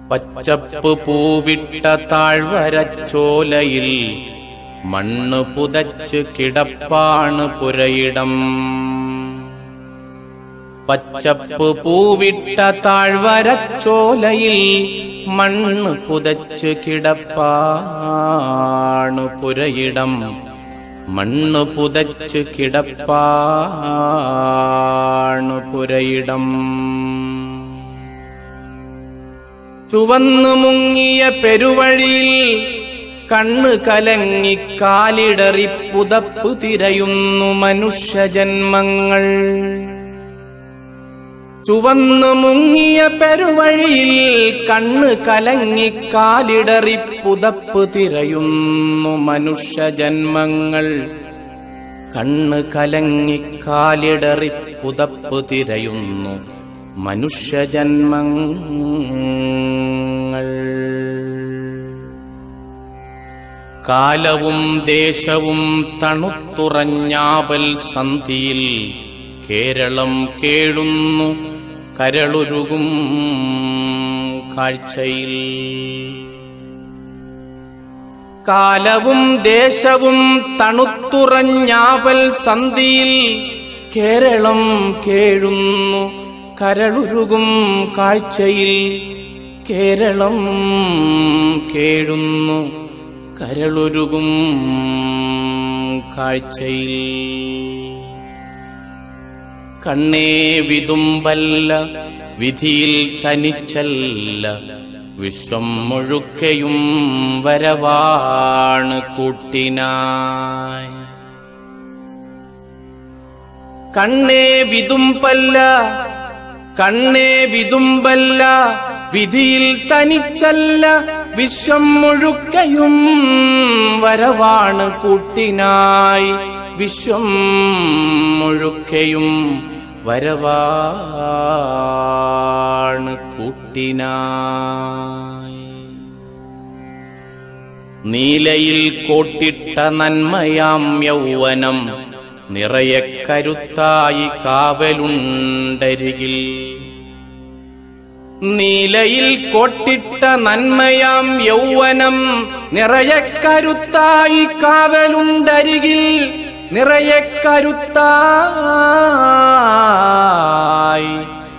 പച്ചപ്പ് പൂവിട്ട താഴ്വരച്ചോലയിൽ മണ്ണ് പുതച്ച് കിടപ്പാണ് പുരയിടം പച്ചപ്പ് പൂവിട്ട താഴ്വരച്ചോലയിൽ മണ്ണ് പുതച്ച് കിടപ്പാണ് പുരയിടം മണ്ണ് പുതച്ച് കിടപ്പാണ് പുരയിടം ചുവന്നു മുങ്ങിയ പെരുവഴിയിൽ കണ്ണ് കലങ്ങി കാലിടറി പുതപ്പ് തിരയുന്നു മനുഷ്യജന്മങ്ങൾ ചുവന്നു മുങ്ങിയ പെരുവഴിയിൽ കണ്ണ് കലങ്ങി കാലിടറി പുതപ്പ് തിരയുന്നു മനുഷ്യജന്മങ്ങൾ കണ്ണ് കലങ്ങി കാലിടറി പുതപ്പ് തിരയുന്നു മനുഷ്യജന്മങ്ങൾ കാലവും ദേശവും തണുത്തുറഞ്ഞാവൽ സന്ധിയിൽ കേരളം കേഴുന്നു കരളുരുകും കാഴ്ചയിൽ കാലവും ദേശവും തണുത്തുറഞ്ഞാവൽ സന്ധിയിൽ കേരളം കേഴുന്നു കരളുരുകും കാഴ്ചയിൽ കേരളം കേഴുന്നു കരളുരുകും കാഴ്ചയിൽ കണ്ണേ വിതുമ്പല്ല വിധിയിൽ തനിച്ചല്ല വിശ്വം മുഴുക്കയും വരവാണ് കൂട്ടിനായി കണ്ണേ വിതുമ്പല്ല കണ്ണേ വിതുമ്പല്ല വിധിയിൽ തനിച്ചല്ല വിശ്വം മുഴുക്കയും വരവാണ് കൂട്ടിനായി വിശ്വം മുഴുക്കയും വരവാണ് കൂട്ടിനായി നീലയിൽ കോട്ടിട്ട നന്മയാം യൗവനം നിറയെ കരുത്തായി കാവലുണ്ടരികിൽ നീലയിൽ കോട്ടിട്ട നന്മയാം യൗവനം നിറയെ കരുത്തായി കാവലുണ്ടരികിൽ നിറയെ കരുത്തായി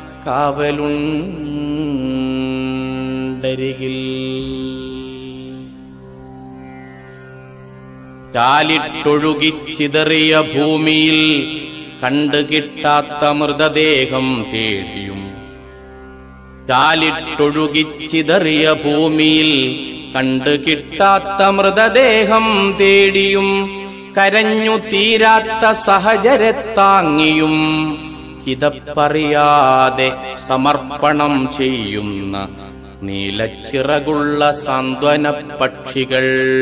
കാവലുണ്ടരികിൽ ചാലിട്ടൊഴുകിച്ചിതറിയ ഭൂമിയിൽ കണ്ടുകിട്ടാത്ത മൃതദേഹം തേടിയും ചാലിട്ടൊഴുകിച്ചിതറിയ ഭൂമിയിൽ കണ്ടുകിട്ടാത്ത മൃതദേഹം തേടിയും കരഞ്ഞു തീരാത്ത സഹചരെ താങ്ങിയും ഇതപ്പറിയാതെ സമർപ്പണം ചെയ്യുന്ന നീലച്ചിറകുള്ള സാന്ത്വന പക്ഷികൾ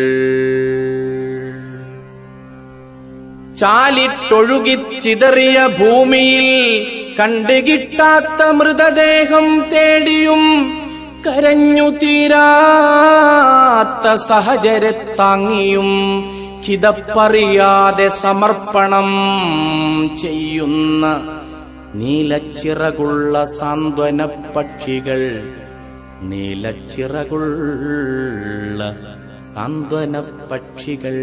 ചാലിട്ടൊഴുകിച്ചിതറിയ ഭൂമിയിൽ കണ്ടുകിട്ടാത്ത മൃതദേഹം തേടിയും കരഞ്ഞു തീരാത്ത സഹചരെ താങ്ങിയും ഹിതപ്പറിയാതെ സമർപ്പണം ചെയ്യുന്ന നീലച്ചിറകുള്ള സാന്ത്വന പക്ഷികൾ നീലച്ചിറകുള്ള സാന്ത്വന പക്ഷികൾ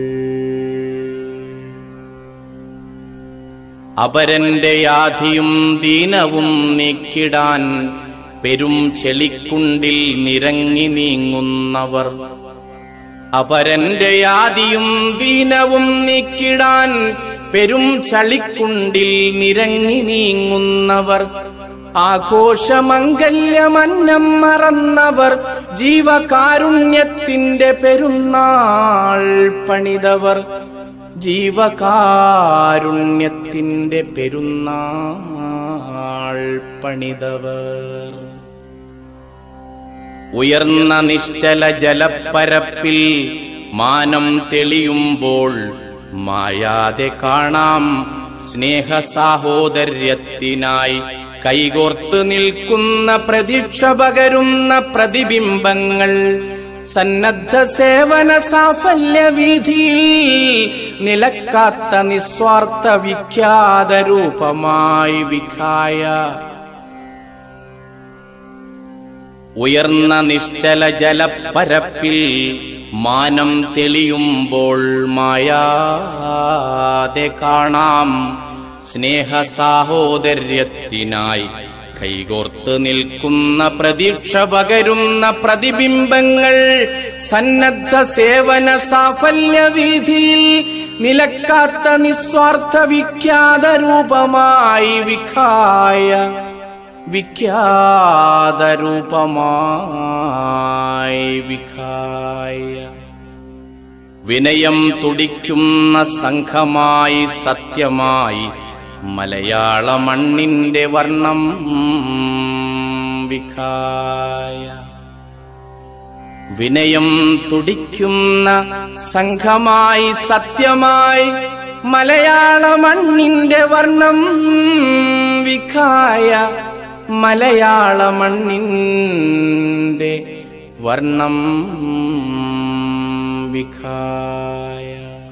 അപരന്റെ യാധിയും ദീനവും നീക്കിടാൻ പെരും ചെളിക്കുണ്ടിൽ നിരങ്ങി നീങ്ങുന്നവർ അപരന്റെ യാതിയും ദീനവും നീക്കിടാൻ പെരും ചളിക്കുണ്ടിൽ നിരങ്ങി നീങ്ങുന്നവർ ആഘോഷമംഗല്യമന്നം മറന്നവർ ജീവകാരുണ്യത്തിന്റെ പെരുന്നാൾ പണിതവർ ജീവകാരുണ്യത്തിന്റെ പെരുന്നാൾ പണിതവർ ഉയർന്ന നിശ്ചല ജലപ്പരപ്പിൽ മാനം തെളിയുമ്പോൾ മായാതെ കാണാം സ്നേഹ സാഹോദര്യത്തിനായി കൈകോർത്ത് നിൽക്കുന്ന പ്രതീക്ഷ പകരുന്ന പ്രതിബിംബങ്ങൾ സന്നദ്ധ സേവന സാഫല്യ വീതിയിൽ നിലക്കാത്ത നിസ്വാർത്ഥ വിഖ്യാത രൂപമായി വിഖായ ഉയർന്ന നിശ്ചല ജലപ്പരപ്പിൽ മാനം തെളിയുമ്പോൾ മായാതെ കാണാം സ്നേഹ സാഹോദര്യത്തിനായി കൈകോർത്ത് നിൽക്കുന്ന പ്രതീക്ഷ പകരുന്ന പ്രതിബിംബങ്ങൾ സന്നദ്ധ സേവന സാഫല്യ വീതിയിൽ നിലക്കാത്ത നിസ്വാർത്ഥ വിഖ്യാത രൂപമായി വിഖായ വിഖ്യാത രൂപമായി വിഖായ വിനയം തുടിക്കുന്ന സംഘമായി സത്യമായി മലയാള മണ്ണിന്റെ വർണ്ണം വിഖായ വിനയം തുടിക്കുന്ന സംഘമായി സത്യമായി മലയാള മണ്ണിന്റെ വർണ്ണം വിഖായ മലയാള മണ്ണിന്റെ വർണ്ണം വിഖായ